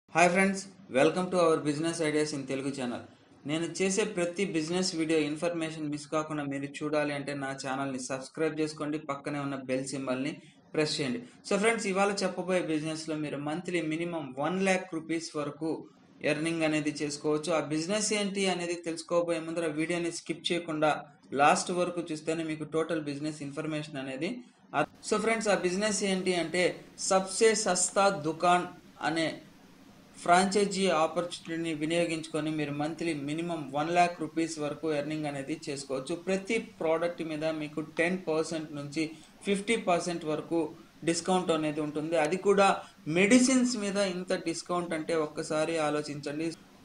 hi friends welcome to our business ideas in Telugu channel నేను చేసే ప్రతి బిజినెస్ వీడియో ఇన్ఫర్మేషన్ మిస్ కాకుండా మీరు చూడాలి అంటే నా ఛానల్ని సబ్స్క్రైబ్ చేసుకోండి పక్కనే ఉన్న బెల్ సింబల్ని ప్రెస్ చేయండి సో ఫ్రెండ్స్ ఇవాళ చెప్పబోయే బిజినెస్లో మీరు monthly minimum one lakh rupees వరకు ఎర్నింగ్ అనేది చేసుకోవచ్చు ఆ బిజినెస్ ఏంటి అనేది తెలుసుకోబోయే ముందర వీడియోని స్కిప్ చేయకుండా లాస్ట్ వరకు చూస్తేనే మీకు టోటల్ బిజినెస్ ఇన్ఫర్మేషన్ అనేది అర్- సో ఫ్రెండ్స్ ఆ బిజినెస్ ఏంటి అంటే సబ్సే సస్తా దుకాన్ అనే ఫ్రాంచైజీ ఆపర్చునిటీని వినియోగించుకొని మీరు monthly minimum one lakh rupees వరకు ఎర్నింగ్ అనేది చేసుకోవచ్చు ప్రతి ప్రోడక్ట్ మీద మీకు టెన్ పర్సెంట్ నుంచి ఫిఫ్టీ పర్సెంట్ వరకు డిస్కౌంట్ అనేది ఉంటుంది అది కూడా మెడిసిన్స్ మీద ఇంత డిస్కౌంట్ అంటే ఒక్కసారి ఆలోచించండి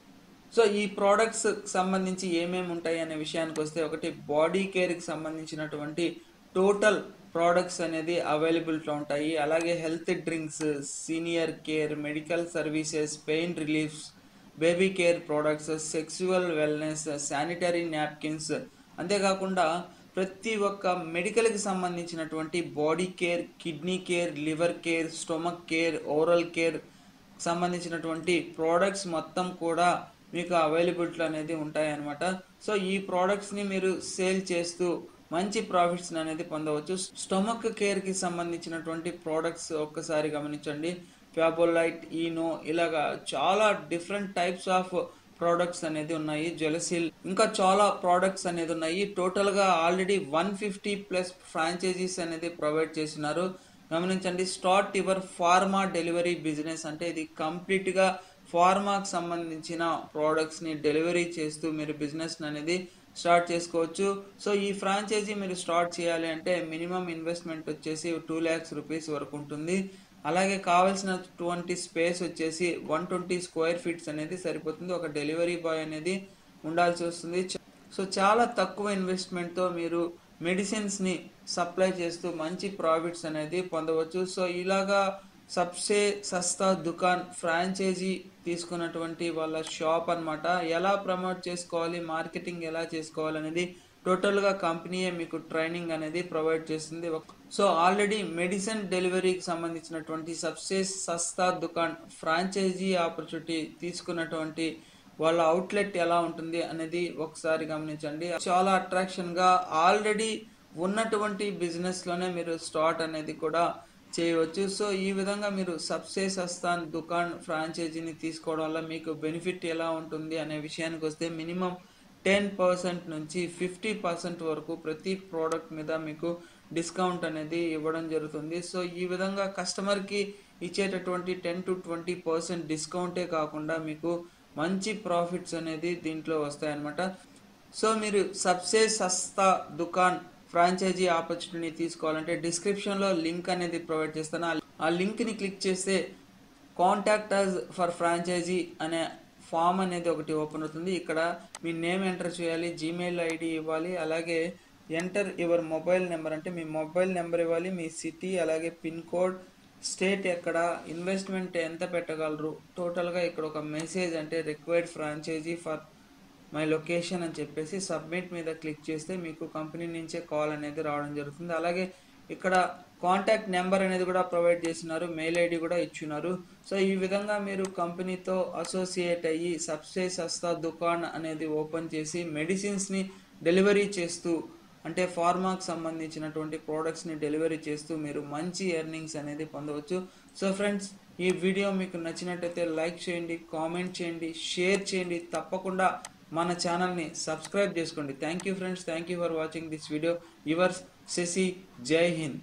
సో ఈ ప్రోడక్ట్స్ సంబంధించి ఏమేమి ఉంటాయి అనే విషయానికి వస్తే ఒకటి బాడీ కేర్కి సంబంధించినటువంటి టోటల్ ప్రోడక్ట్స్ అనేది అవైలబిలిటీ ఉంటాయి అలాగే health drinks senior care medical services pain reliefs baby care products sexual wellness sanitary napkins అంతేకాకుండా ప్రతి ఒక్క మెడికల్కి సంబంధించినటువంటి body care kidney care liver care stomach care oral care సంబంధించినటువంటి ప్రోడక్ట్స్ మొత్తం కూడా మీకు అవైలబిలిటీ అనేది ఉంటాయి అన్నమాట సో ఈ ప్రోడక్ట్స్ని మీరు సేల్ చేస్తూ మంచి ప్రాఫిట్స్ అనేది పొందవచ్చు స్టొమక్ కేర్కి సంబంధించినటువంటి ప్రోడక్ట్స్ ఒక్కసారి గమనించండి ఫ్యాబోలైట్ ఈనో ఇలాగా చాలా డిఫరెంట్ టైప్స్ ఆఫ్ ప్రోడక్ట్స్ అనేది ఉన్నాయి జెలసిల్ ఇంకా చాలా ప్రోడక్ట్స్ అనేది ఉన్నాయి టోటల్ గా already one fifty plus franchisees అనేది ప్రొవైడ్ చేసినారు గమనించండి start your pharma delivery business అంటే ఇది కంప్లీట్ గా ఫార్మాకి సంబంధించిన ప్రోడక్ట్స్ ని డెలివరీ చేస్తూ మీరు బిజినెస్ అనేది స్టార్ట్ చేసుకోవచ్చు సో ఈ ఫ్రాంచైజీ మీరు స్టార్ట్ చేయాలి అంటే మినిమం ఇన్వెస్ట్మెంట్ వచ్చేసి టూ ల్యాక్స్ రూపీస్ వరకు ఉంటుంది అలాగే కావాల్సినటువంటి స్పేస్ వచ్చేసి వన్ ట్వంటీ స్క్వేర్ ఫీట్స్ అనేది సరిపోతుంది ఒక డెలివరీ బాయ్ అనేది ఉండాల్సి వస్తుంది చ- సో చాలా తక్కువ ఇన్వెస్ట్మెంట్తో మీరు మెడిసిన్స్ని సప్లై చేస్తూ మంచి ప్రాఫిట్స్ అనేది పొందవచ్చు సో ఇలాగా సబ్సే సస్తా దుకాన్ ఫ్రాంచైజీ తీసుకున్నటువంటి వాళ్ళ షాప్ అన్నమాట ఎలా ప్రమోట్ చేసుకోవాలి మార్కెటింగ్ ఎలా చేసుకోవాలి అనేది టోటల్గా కంపెనీయే మీకు ట్రైనింగ్ అనేది ప్రొవైడ్ చేస్తుంది సో ఆల్రెడీ మెడిసిన్ డెలివరీకి సంబంధించినటువంటి సబ్సేస్ సస్తా దుకాన్ ఫ్రాంచైజీ ఆపర్చునిటీ తీసుకున్నటువంటి వాళ్ళ అవుట్లెట్ ఎలా ఉంటుంది అనేది ఒకసారి గమనించండి చాలా అట్రాక్షన్ గా ఆల్రెడీ ఉన్నటువంటి బిజినెస్ లోనే మీరు స్టార్ట్ అనేది కూడా చేయవచ్చు సో ఈ విధంగా మీరు సబ్సే సస్తాన్ దుకాన్ ఫ్రాంచైజీని తీసుకోవడం వల్ల మీకు బెనిఫిట్ ఎలా ఉంటుంది అనే విషయానికి వస్తే మినిమం టెన్ పర్సెంట్ నుంచి ఫిఫ్టీ పర్సెంట్ వరకు ప్రతి ప్రోడక్ట్ మీద మీకు డిస్కౌంట్ అనేది ఇవ్వడం జరుగుతుంది సో ఈ విధంగా కస్టమర్కి ఇచ్చేటటువంటి టెన్ టు ట్వంటీ పర్సెంట్ డిస్కౌంటే కాకుండా మీకు మంచి ప్రాఫిట్స్ అనేది దీంట్లో వస్తాయన్నమాట సో మీరు సబ్సే సస్తా దుకాన్ ఫ్రాంచైజీ ఆపర్చునిటీ తీసుకోవాలంటే డిస్క్రిప్షన్లో లింక్ అనేది ప్రొవైడ్ చేస్తాను ఆ- ఆ లింక్ని క్లిక్ చేస్తే కాంటాక్ట్ అస్ ఫర్ ఫ్రాంచైజీ అనే ఫామ్ అనేది ఒకటి ఓపెన్ అవుతుంది ఇక్కడ మీ నేమ్ ఎంటర్ చేయాలి జీమెయిల్ ఐడి ఇవ్వాలి అలాగే ఎంటర్ యువర్ మొబైల్ నెంబర్ అంటే మీ మొబైల్ నెంబర్ ఇవ్వాలి మీ సిటీ అలాగే పిన్ కోడ్ స్టేట్ ఎక్కడ ఇన్వెస్ట్మెంట్ ఎంత పెట్టగలరు టోటల్గా ఇక్కడ ఒక మెసేజ్ అంటే required franchise for my location అని చెప్పేసి సబ్మిట్ మీద క్లిక్ చేస్తే మీకు కంపెనీ నుంచే కాల్ అనేది రావడం జరుగుతుంది అలాగే ఇక్కడ కాంటాక్ట్ నెంబర్ అనేది కూడా ప్రొవైడ్ చేసినారు మెయిల్ ఐడి కూడా ఇచ్చున్నారు సో ఈ విధంగా మీరు కంపెనీతో అసోసియేట్ అయ్యి సబ్సే సస్తా దుకాన్ అనేది ఓపెన్ చేసి మెడిసిన్స్ని డెలివరీ చేస్తూ అంటే ఫార్మాకి సంబంధించినటువంటి ప్రోడక్ట్స్ని డెలివరీ చేస్తూ మీరు మంచి ఎర్నింగ్స్ అనేది పొందవచ్చు సో ఫ్రెండ్స్ ఈ వీడియో మీకు నచ్చినట్టయితే లైక్ చేయండి కామెంట్ చేయండి షేర్ చేయండి తప్పకుండా మన ఛానల్ని సబ్స్క్రైబ్ చేసుకోండి thank you friends thank you for watching this video yours Shashi Jai Hind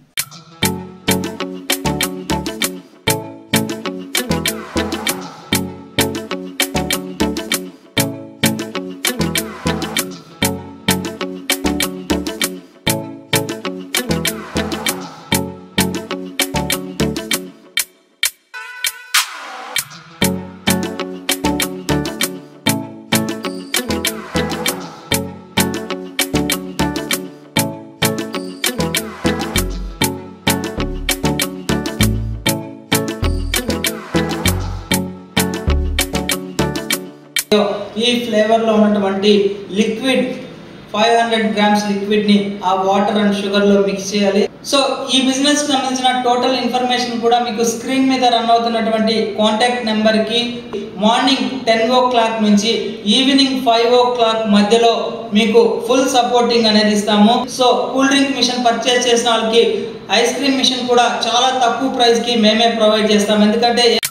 ఈ ఫ్లేవర్లో ఉన్నటువంటి liquid five hundred grams liquid ని ఆ వాటర్ అండ్ షుగర్ లో మిక్స్ చేయాలి సో ఈ బిజినెస్ కి సంబంధించిన టోటల్ ఇన్ఫర్మేషన్ కూడా మీకు స్క్రీన్ మీద రన్ అవుతున్నటువంటి కాంటాక్ట్ నెంబర్ కి మార్నింగ్ టెన్ ఓ క్లాక్ నుంచి ఈవినింగ్ ఫైవ్ ఓ క్లాక్ మధ్యలో మీకు ఫుల్ సపోర్టింగ్ అనేది ఇస్తాము so cool drink machine purchase చేసిన వాళ్ళకి ఐస్ క్రీమ్ మిషన్ కూడా చాలా తక్కువ ప్రైస్ కి మేమే ప్రొవైడ్ చేస్తాం ఎందుకంటే